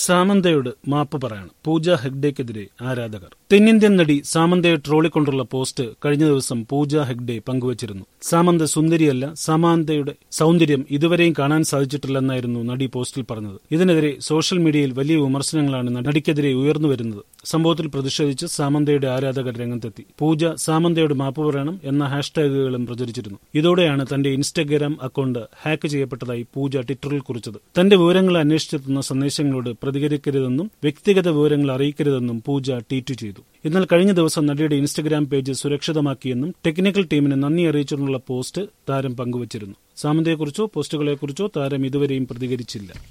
സാമന്തയോട് മാപ്പ് പറയണം പൂജ ഹെഗ്ഡെക്കെതിരെ ആരാധകർ തെന്നിന്ത്യൻ നടി സാമന്തയെ ട്രോളിക്കൊണ്ടുള്ള പോസ്റ്റ് കഴിഞ്ഞ ദിവസം പൂജ ഹെഗ്ഡെ പങ്കുവച്ചിരുന്നു സാമന്ത സുന്ദരിയല്ല സാമാന്തയുടെ സൗന്ദര്യം ഇതുവരെയും കാണാൻ സാധിച്ചിട്ടില്ലെന്നായിരുന്നു നടി പോസ്റ്റിൽ പറഞ്ഞത് ഇതിനെതിരെ സോഷ്യൽ മീഡിയയിൽ വലിയ വിമർശനങ്ങളാണ് നടിക്കെതിരെ ഉയർന്നു വരുന്നത് സംഭവത്തിൽ പ്രതിഷേധിച്ച് സാമന്തയുടെ ആരാധകർ രംഗത്തെത്തി പൂജ സാമന്തയോട് മാപ്പ് പറയണം എന്ന ഹാഷ്ടാഗുകളും പ്രചരിച്ചിരുന്നു ഇതോടെയാണ് തന്റെ ഇൻസ്റ്റഗ്രാം അക്കൌണ്ട് ഹാക്ക് ചെയ്യപ്പെട്ടതായി പൂജ ട്വിറ്ററിൽ കുറിച്ചത് തന്റെ വിവരങ്ങൾ അന്വേഷിച്ചെത്തുന്ന സന്ദേശങ്ങളോട് പ്രതികരിക്കരുതെന്നും വ്യക്തിഗത വിവരങ്ങൾ അറിയിക്കരുതെന്നും പൂജ ട്വീറ്റ് ചെയ്തു എന്നാൽ കഴിഞ്ഞ ദിവസം നടിയുടെ ഇൻസ്റ്റഗ്രാം പേജ് സുരക്ഷിതമാക്കിയെന്നും ടെക്നിക്കൽ ടീമിന് നന്ദി അറിയിച്ചുകൊണ്ടുള്ള പോസ്റ്റ് താരം പങ്കുവച്ചിരുന്നു സാമന്തയെക്കുറിച്ചോ പോസ്റ്റുകളെക്കുറിച്ചോ താരം ഇതുവരെയും പ്രതികരിച്ചില്ല